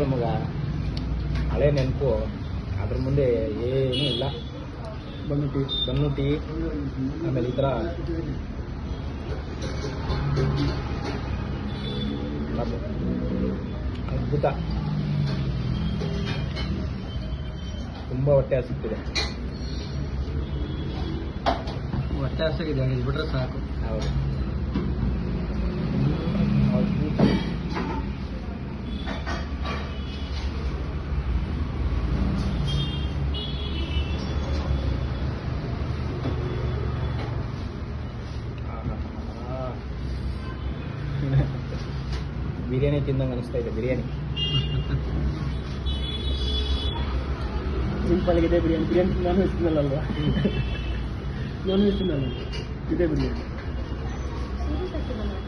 ಮಗ ಹಳೆ ನೆನಪು ಅದ್ರ ಮುಂದೆ ಏನೂ ಇಲ್ಲ ಬಂದು ಟೀ ಬನ್ನು ಟೀ ಆಮೇಲೆ ಈ ಥರ ಕಬಾಬ್. ಅದ್ಭುತ ತುಂಬ ಹೊಟ್ಟೆ ಹಸಿತಿದೆ ಹೊಟ್ಟೆ ಹಸಿಗಿದೆ ಇದು ಬಿಟ್ರೆ ಸಾಕು ಹೌದು ಅದ್ಭುತ. ಆಹಾ. ಬಿರಿಯಾನಿ ತಿಂದಂಗೆ ಅನಿಸ್ತಾ ಇದೆ ಬಿರಿಯಾನಿ ಸಿಂಪಲ್ ಇದೆ ಬಿರಿಯಾನಿ ಬಿರಿಯಾನಿ ನಾನ್ ವೆಜ್ ತಿನ್ನಲ್ಲಲ್ವಾ ನಾನ್ ವೆಜ್ ತಿನ್ನಲ್ಲ ಇದೇ ಬಿರಿಯಾನಿ